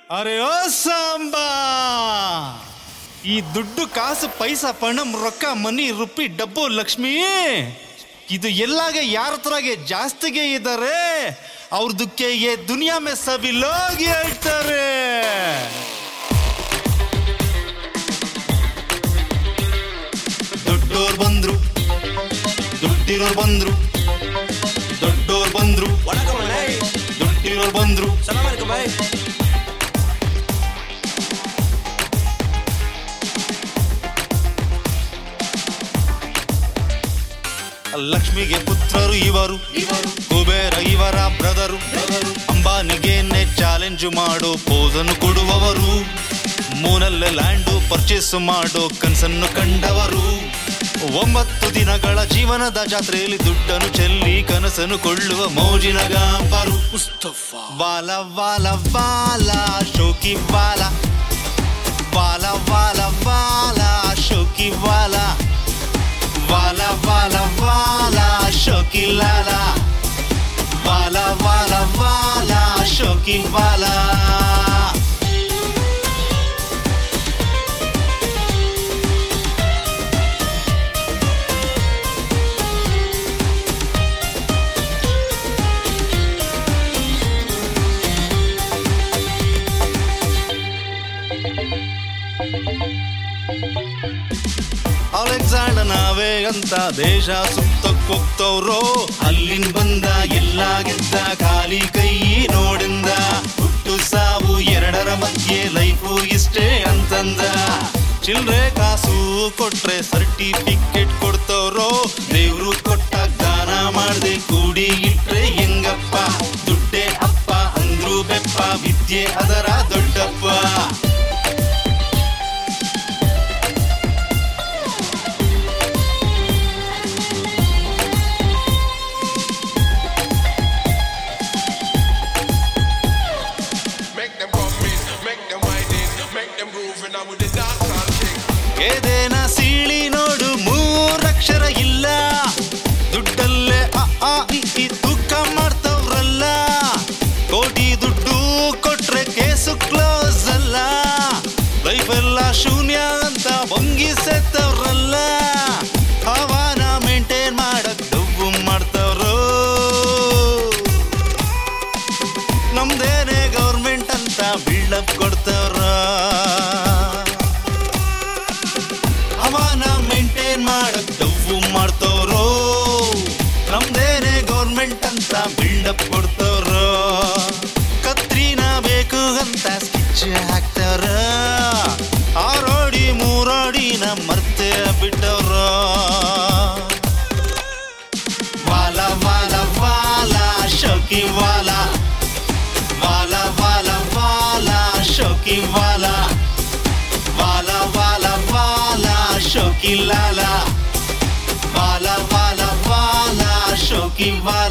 ಅರೆ ಓ ಸಾಂಬಾ ಈ ದುಡ್ಡು ಕಾಸು ಪೈಸಾ ಪಣಂ ರೊಕ್ಕ ಮನಿ ರುಪಿ ಡಬ್ಬು ಲಕ್ಷ್ಮಿ ಇದು ಎಲ್ಲಾಗೆ ಯಾರ ಹತ್ರಗೆ ಜಾಸ್ತಿಗೆ ಇದ್ದಾರೆ ಅವ್ರದಕ್ಕೆ ಏ ದುನಿಯಾ ಮೇ ಸಬಿ ಲೋಗ್ ಹೇಳ್ತಾರೆ ದೊಡ್ಡೋರ್ ಬಂದ್ರು ದುಡ್ಡಿರೋರ್ ಬಂದ್ರು ದೊಡ್ಡೋರ್ ಬಂದ್ರು வணக்கம் அண்ணே ದುಡ್ಡಿರೋರ್ ಬಂದ್ರು சலாமா இருக்கு பாய் ಲಕ್ಷ್ಮಿಗೆ ಪುತ್ರರು ಇವರು ಕುಬೇರ ಇವರ ಬ್ರದರು ಅಂಬಾನಿಗೇನೆ ಚಾಲೆಂಜ್ ಮಾಡೋ ಪೋಸನ್ನು ಕೊಡುವವರು ಮೂನಲ್ಲೇ ಲ್ಯಾಂಡು ಪರ್ಚೇಸ್ ಮಾಡೋ ಕನಸನ್ನು ಕಂಡವರು ಒಂಬತ್ತು ದಿನಗಳ ಜೀವನದ ಜಾತ್ರೆಯಲ್ಲಿ ದುಡ್ಡನ್ನು ಚೆಲ್ಲಿ ಕನಸನ್ನು ಕೊಳ್ಳುವ ಮೋಜಿನ ಗಾಂಬರು முஸ்தபா ವಾಲ ವಾಲ ವಾಲ ಶೋಕಿ ವಾಲ ವಾಲ ವಾಲ ವಾಲ ಶೋಕಿ ವಾಲ ವಾಲ ವಾಲ ವಾಲ ಶೋಕಿ ಲಾಲ ವಾಲ ವಾಲ ವಾಲ ಶೋಕಿ ವಾಲ ಅಲೆಕ್ಸಾಂಡರ್ ನಾವೇ ಅಂತ ದೇಶ ಸುತ್ತಕ್ ಹೋಗ್ತವ್ರೋ ಅಲ್ಲಿನ್ ಬಂದ ಎಲ್ಲ ಗೆದ್ದ ಖಾಲಿ ಕೈ ನೋಡಿಂದ ಹುಟ್ಟು ಸಾವು ಎರಡರ ಮಧ್ಯೆ ಲೈಫು ಇಷ್ಟೇ ಅಂತಂದ ಚಿಲ್ರೆ ಕಾಸು ಕೊಟ್ರೆ ಸರ್ಟಿಫಿಕೇಟ್ ಕೊಡ್ತವ್ರೋ ದೇವ್ರು ಕೊಟ್ಟ ದಾನ ಮಾಡ್ದೆ ಕೂಡಿ ಇಟ್ರೆ ಹೆಂಗಪ್ಪ ದುಡ್ಡೇ ಅಪ್ಪ ಅಂದ್ರು ಬೆಪ್ಪ ವಿದ್ಯೆ ಅದರ ದೊಡ್ಡಪ್ಪ Make them come in, make them wine in, make them grooving on with the dancehall king. ಏದೇನ ಸೀಳಿ ನೋಡು ಮೂರಕ್ಷರ ಇಲ್ಲ ದುಡ್ಡಲ್ಲೇ ಅ ಆ ಇ ಈ ತೂಕ ಮಾಡ್ತವ್ರಲ್ಲ ಕೋಟಿ ದುಡ್ಡು ಕೊಟ್ರೆ ಕೇಸು ಕ್ಲೋಸ್ ಅಲ್ಲ ಲೈಫ್ ಎಲ್ಲ ಶೂನ್ಯ ಅಂತ ಬಂಗಿಸೆತ್ತವ್ರಲ್ಲ ಹವಾನ ಮೇಂಟೈನ್ ಮಾಡಕ್ ದುಬ್ಬು ಮಾಡ್ತವ್ರು ನಮ್ದೇನೆ ಗೌರ್ಮೆಂಟ್ ಅಂತ ಬಿಲ್ಡಪ್ ಕೊಡ್ತವ್ರ ಅವನ ಮೇಂಟೈನ್ ಮಾಡಕ್ ಡವ್ವು ಮಾಡ್ತವ್ರು ನಮ್ದೇನೆ ಗೌರ್ಮೆಂಟ್ ಅಂತ ಬಿಲ್ಡಪ್ ಕೊಡ್ತವ್ರು ಕತ್ರಿನ ಬೇಕು ಅಂತ ಸ್ಕಿಚ್ ಹಾಕ್ತವ್ರ ಆರೋಡಿ ಮೂರೋಡಿನ ಮರ್ತೆ ಬಿಟ್ಟವ್ರು ವಾಲ ವಾಲ ವಾಲ ಶೋಕಿ ವಾಲ ವಾಲ ವಾಲ ವಾಲ ಶೋಕಿ ವಾಲ ವಾಲ ವಾಲ ವಾಲ ಶೋಕಿ ಲಾಲ ವಾಲ ವಾಲ ವಾಲ ಶೋಕಿ ವಾಲ